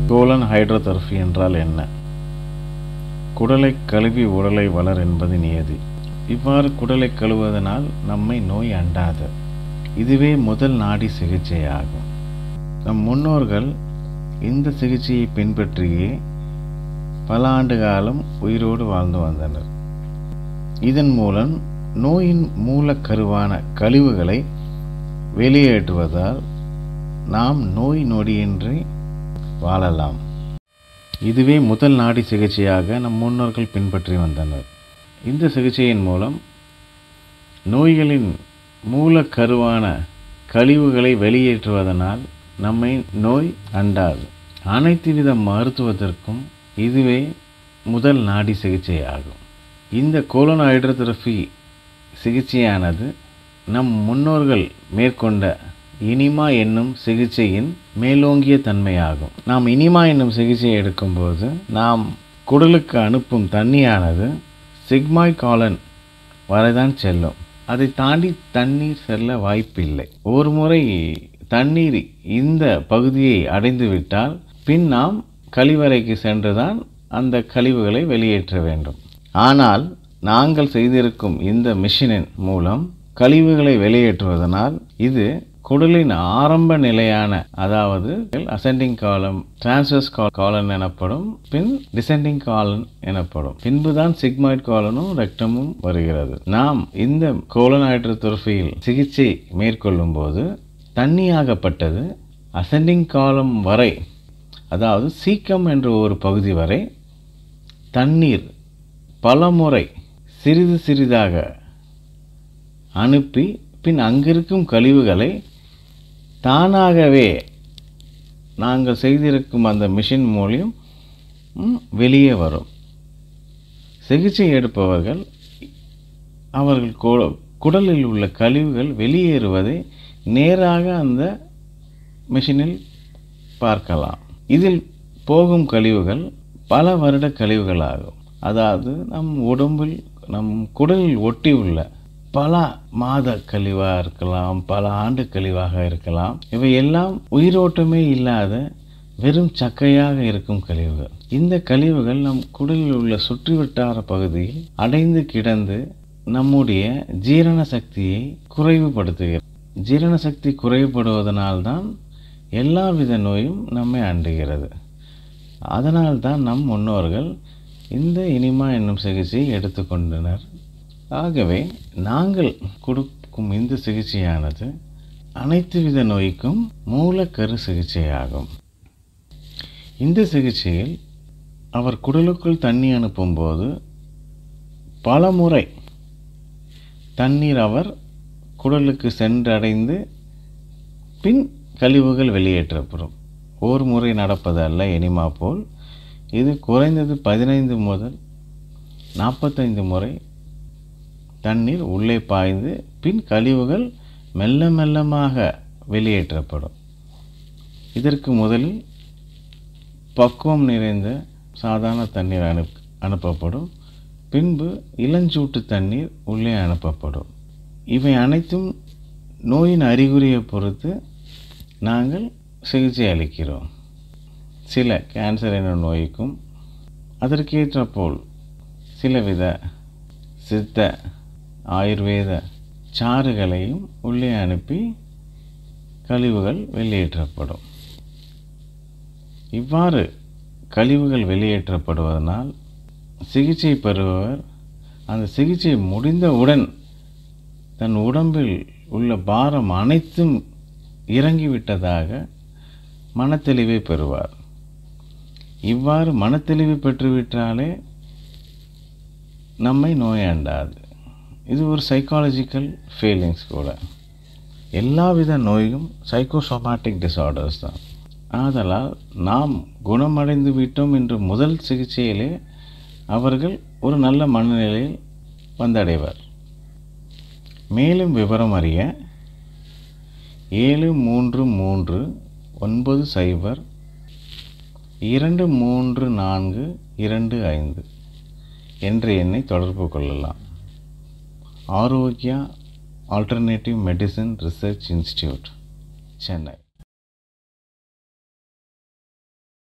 colon hydrotherapy என்றால் என்ன குடலை கழுவி உடலை வளர் என்பது நியதி இவ்வாறு குடலை கழுவுவதனால் நம்மை நோய் அண்டாது இதுவே முதல் நாடி சிகிச்சையாகும் நம் முன்னோர்கள் இந்த சிகிச்சையை பின்பற்றியே பல ஆண்டு காலம் உயிரோடு வாழ்ந்து வந்தனர் இதன் மூலம் நோயின் மூலக்கருவான கழிவுகளை வெளியேற்றுவதால் நாம் நோய் நொடியின்றி வாழலாம் இதுவே முதல் நாடி சிகிச்சையாக நம் முன்னோர்கள் பின்பற்றி வந்தனர் இந்த சிகிச்சையின் மூலம் நோய்களின் மூலக்கருவான கழிவுகளை வெளியேற்றுவதனால் நம்மை நோய் அண்டாது அனைத்து வித மருத்துவத்திற்கும் இதுவே முதல் நாடி சிகிச்சையாகும் இந்த கோலன் ஹைட்ரோதெரபி சிகிச்சையானது நம் முன்னோர்கள் மேற்கொண்ட இனிமா என்னும் சிகிச்சையின் மேலோங்கிய தன்மையாகும் நாம் இனிமா என்னும் சிகிச்சையை எடுக்கும்போது நாம் குடலுக்கு அனுப்பும் தண்ணியானது சிக்மாய் காலன் வரைதான் செல்லும் அதை தாண்டி தண்ணீர் செல்ல வாய்ப்பில்லை ஒரு முறை தண்ணீர் இந்த பகுதியை அடைந்து விட்டால் பின் நாம் கழிவறைக்கு சென்றுதான் அந்த கழிவுகளை வெளியேற்ற வேண்டும் ஆனால் நாங்கள் செய்திருக்கும் இந்த மிஷினின் மூலம் கழிவுகளை வெளியேற்றுவதனால் இது குடலின் ஆரம்ப நிலையான அதாவது அசெண்டிங் காலம் டிரான்ஸ்வர்ஸ் காலன் எனப்படும் பின் டிசெண்டிங் காலன் எனப்படும் பின்புதான் சிக்மாய்ட் காலனும் ரெக்டமும் வருகிறது நாம் இந்த கோலன் ஹைட்ரோதெரபியில் சிகிச்சை மேற்கொள்ளும் போது தண்ணியாகப்பட்டது அசெண்டிங் காலம் வரை அதாவது சீக்கம் என்ற ஒரு பகுதி வரை தண்ணீர் பலமுறை சிறிது சிறிதாக அனுப்பி பின் அங்கிருக்கும் கழிவுகளை தானாகவே நாங்கள் செய்திருக்கும் அந்த மிஷின் மூலியம் ம், வெளியே வரும் சிகிச்சை எடுப்பவர்கள் அவர்கள் கு- குடலில் உள்ள கழிவுகள் வெளியேறுவதை நேராக அந்த மிஷினில் பார்க்கலாம் இதில் போகும் கழிவுகள் பல வருட கழிவுகளாகும் அதாவது நம் உடம்பில் நம் குடலில் ஒட்டி உள்ள பல மாத கழிவாக இருக்கலாம் பல ஆண்டு கழிவாக இருக்கலாம் இவை எல்லாம் உயிரோட்டமே இல்லாத வெறும் சக்கையாக இருக்கும் கழிவுகள் இந்த கழிவுகள் நம் குடலில் உள்ள சுற்றுவட்டார பகுதியில் அடைந்து கிடந்து நம்முடைய ஜீரண சக்தியை குறைவுபடுத்துகிறது ஜீரண சக்தி குறைவுபடுவதனால்தான் எல்லாவித நோயும் நம்மை அண்டுகிறது அதனால்தான் நம் முன்னோர்கள் இந்த இனிமா என்னும் சிகிச்சையை எடுத்துக்கொண்டனர் ஆகவே நாங்கள் கொடுக்கும் இந்த சிகிச்சையானது அனைத்து வித நோய்க்கும் மூலக்கரு சிகிச்சையாகும் இந்த சிகிச்சையில் அவர் குடலுக்குள் தண்ணி அனுப்பும்போது பல முறை தண்ணீர் அவர் குடலுக்கு சென்றடைந்து பின் கழிவுகள் வெளியேற்றப்படும் ஒரு முறை நடப்பது அல்ல எனிமா போல் இது குறைந்தது பதினைந்து முதல் நாற்பத்தைந்து முறை தண்ணீர் உள்ளே பாய்ந்து பின் கழிவுகள் மெல்ல மெல்லமாக வெளியேற்றப்படும் இதற்கு முதலில் பக்குவம் நிறைந்த சாதாரண தண்ணீர் அனுப் அனுப்பப்படும் பின்பு இளஞ்சூட்டு தண்ணீர் உள்ளே அனுப்பப்படும் இவை அனைத்தும் நோயின் அறிகுறியை பொறுத்து நாங்கள் சிகிச்சை அளிக்கிறோம் சில கேன்சர் என்ற நோய்க்கும் அதற்கேற்றபோல் சிலவித சித்த ஆயுர்வேத சாறுகளையும் உள்ளே அனுப்பி கழிவுகள் வெளியேற்றப்படும் இவ்வாறு கழிவுகள் வெளியேற்றப்படுவதனால் சிகிச்சை பெறுபவர் அந்த சிகிச்சை முடிந்தவுடன் தன் உடம்பில் உள்ள பாரம் அனைத்தும் இறங்கிவிட்டதாக மனத்தெளிவை பெறுவார் இவ்வாறு மனத்தெளிவு பெற்றுவிட்டாலே நம்மை நோயாண்டாது இது ஒரு சைக்காலஜிக்கல் ஃபீலிங்ஸ் கூட எல்லாவித நோயும் சைக்கோசோமாட்டிக் டிசார்டர்ஸ் தான் ஆதலால் நாம் குணமடைந்து விட்டோம் என்று முதல் சிகிச்சையிலே அவர்கள் ஒரு நல்ல மனநிலையில் வந்தடைவர் மேலும் விவரம் அறிய ஏழு மூன்று மூன்று ஒன்பது சைபர் இரண்டு மூன்று நான்கு இரண்டு ஐந்து என்ற எண்ணை தொடர்பு கொள்ளலாம் Arogya alternative medicine research institute Chennai